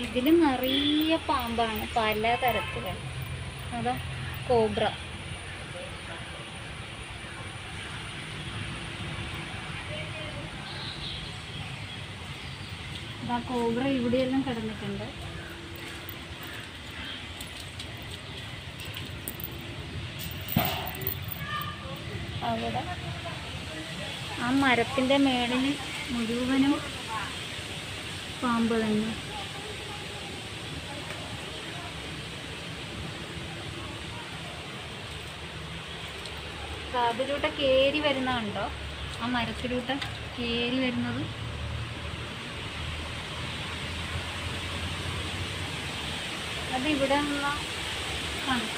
ഇതിൽ നിറയെ പാമ്പാണ് പല തരത്തിലുള്ള അതാ കോബ്ര ഇതാ കോബ്ര ഇവിടെയെല്ലാം കിടന്നിട്ടുണ്ട് അവിടെ ആ മരത്തിൻ്റെ മേളിൽ മുഴുവനും പാമ്പ് തന്നെ അതിലൂടെ കേറി വരുന്നതുണ്ടോ ആ മരത്തിലൂടെ കേറി വരുന്നത് അത് ഇവിടെ നിന്ന കാണും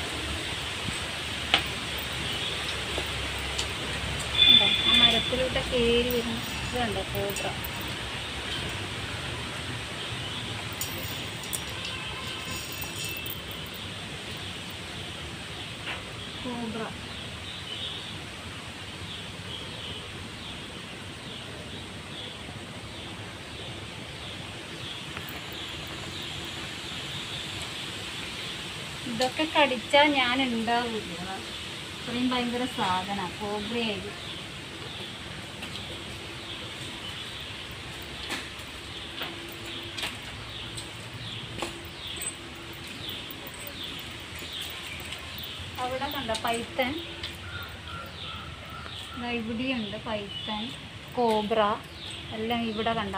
ഉണ്ടോ ആ മരത്തിലൂടെ കേറി വരുന്ന ഇതുണ്ടോ കോബ്ര കോബ്ര ഇതൊക്കെ കടിച്ചാൽ ഞാൻ ഉണ്ടാവില്ല അത്രയും ഭയങ്കര സാധന കോബ്രയായി അവിടെ കണ്ട പൈത്തൻ ദാ ഇവിടെയുണ്ട് പൈത്തൻ കോബ്ര എല്ലാം ഇവിടെ കണ്ട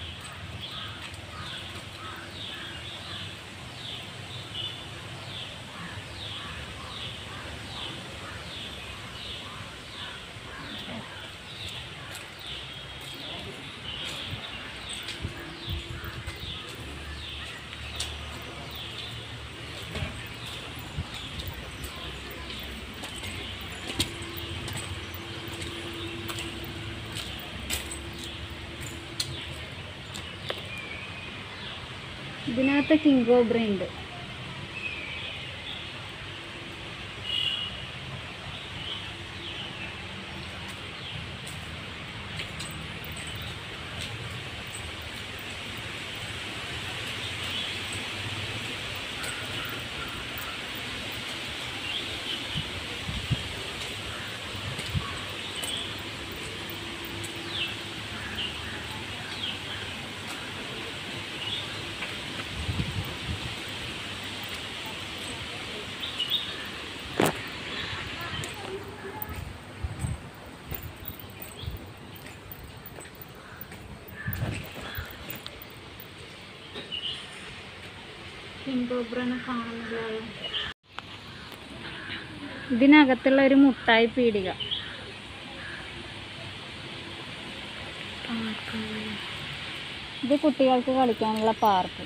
ഇതിനകത്ത് കിങ് കോബ്ര ഉണ്ട് കിങ് കോബ്രനെ കാണുന്നില്ലല്ലോ ഇതിനകത്തുള്ള ഒരു മുട്ടായി പീടിക ഇത് കുട്ടികൾക്ക് കളിക്കാനുള്ള പാർക്ക്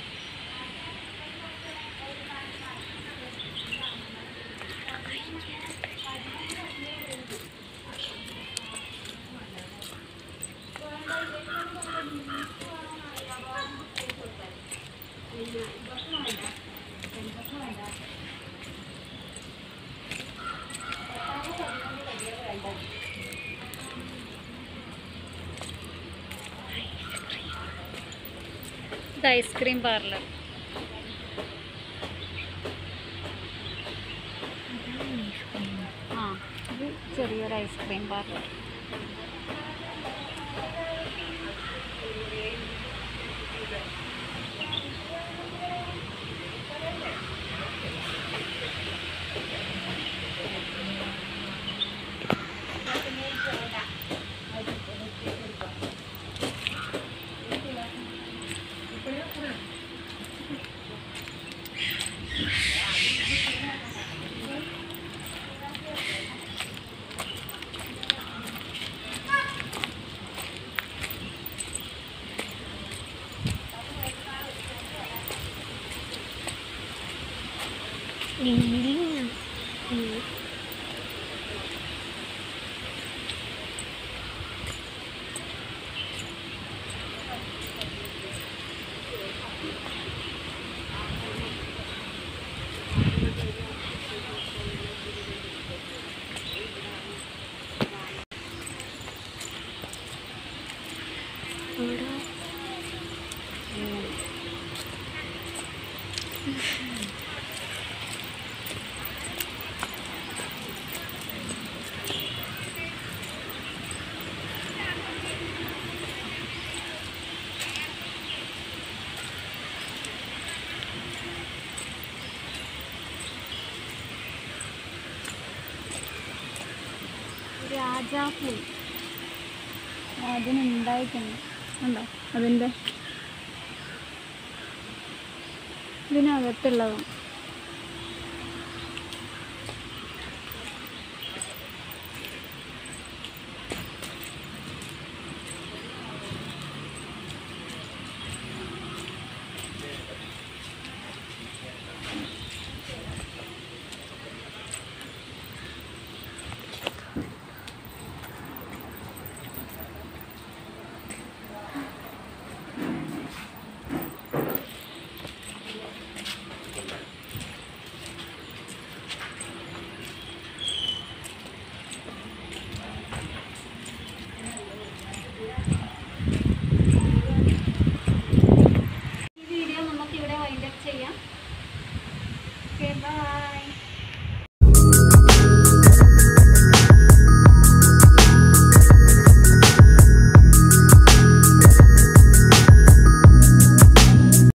ഇത് ഐസ്ക്രീം പാർലർ ആ ഇത് ചെറിയൊരു ഐസ്ക്രീം പാർലർ രാജാപ്പൂ അതിനുണ്ടായിട്ടുണ്ട് ഉണ്ടോ അതിൻ്റെ ഇതിനകത്തുള്ളതാണ്